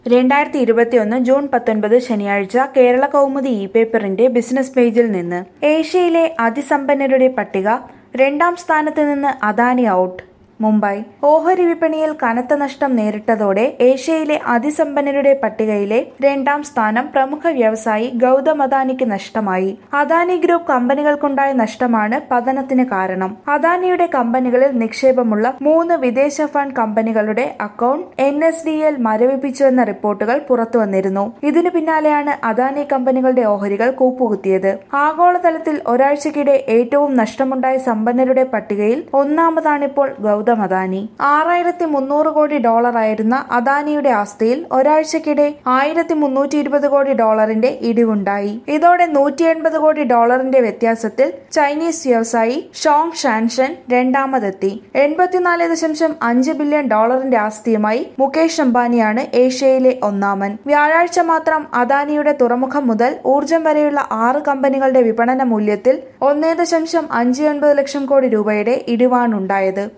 രണ്ടായിരത്തി ഇരുപത്തിയൊന്ന് ജൂൺ പത്തൊൻപത് ശനിയാഴ്ച കേരള കൗമുദി ഇ പേപ്പറിന്റെ ബിസിനസ് പേജിൽ നിന്ന് ഏഷ്യയിലെ അതിസമ്പന്നരുടെ പട്ടിക രണ്ടാം സ്ഥാനത്ത് നിന്ന് അദാനി ഔട്ട് മുംബൈ ഓഹരി വിപണിയിൽ കനത്ത നഷ്ടം നേരിട്ടതോടെ ഏഷ്യയിലെ അതിസമ്പന്നരുടെ പട്ടികയിലെ രണ്ടാം സ്ഥാനം പ്രമുഖ വ്യവസായി ഗൗതം അദാനിക്ക് നഷ്ടമായി അദാനി ഗ്രൂപ്പ് കമ്പനികൾക്കുണ്ടായ നഷ്ടമാണ് പതനത്തിന് കാരണം അദാനിയുടെ കമ്പനികളിൽ നിക്ഷേപമുള്ള മൂന്ന് വിദേശ ഫണ്ട് കമ്പനികളുടെ account N S D L മരവിപ്പിച്ചുവെന്ന റിപ്പോർട്ടുകൾ പുറത്തുവന്നിരുന്നു ഇതിനു പിന്നാലെയാണ് അദാനി കമ്പനികളുടെ ഓഹരികൾ കൂപ്പുകുത്തിയത് ആഗോളതലത്തിൽ ഒരാഴ്ചക്കിടെ ഏറ്റവും നഷ്ടമുണ്ടായ സമ്പന്നരുടെ പട്ടികയിൽ ഒന്നാമതാണിപ്പോൾ ഗൗതം അദാനി ആറായിരത്തി മുന്നൂറ് കോടി ഡോളറായിരുന്ന അദാനിയുടെ ആസ്തിയിൽ ഒരാഴ്ചക്കിടെ ആയിരത്തി മുന്നൂറ്റി ഇരുപത് കോടി ഡോളറിന്റെ ഇടിവുണ്ടായി ഇതോടെ നൂറ്റി എൺപത് കോടി ഡോളറിന്റെ വ്യത്യാസത്തിൽ ചൈനീസ് വ്യവസായി ഷോങ് ഷാൻഷൻ രണ്ടാമതെത്തി എൺപത്തിനാല് ദശാംശം അഞ്ച് ബില്യൺ ഡോളറിന്റെ ആസ്തിയുമായി മുകേഷ് അംബാനിയാണ് ഏഷ്യയിലെ ഒന്നാമൻ വ്യാഴാഴ്ച മാത്രം അദാനിയുടെ തുറമുഖം മുതൽ ഊർജം വരെയുള്ള ആറ് കമ്പനികളുടെ വിപണന മൂല്യത്തിൽ ഒന്നേ ദശാംശം അഞ്ച് ഒൻപത് ലക്ഷം കോടി രൂപയുടെ ഇടിവാണുണ്ടായത്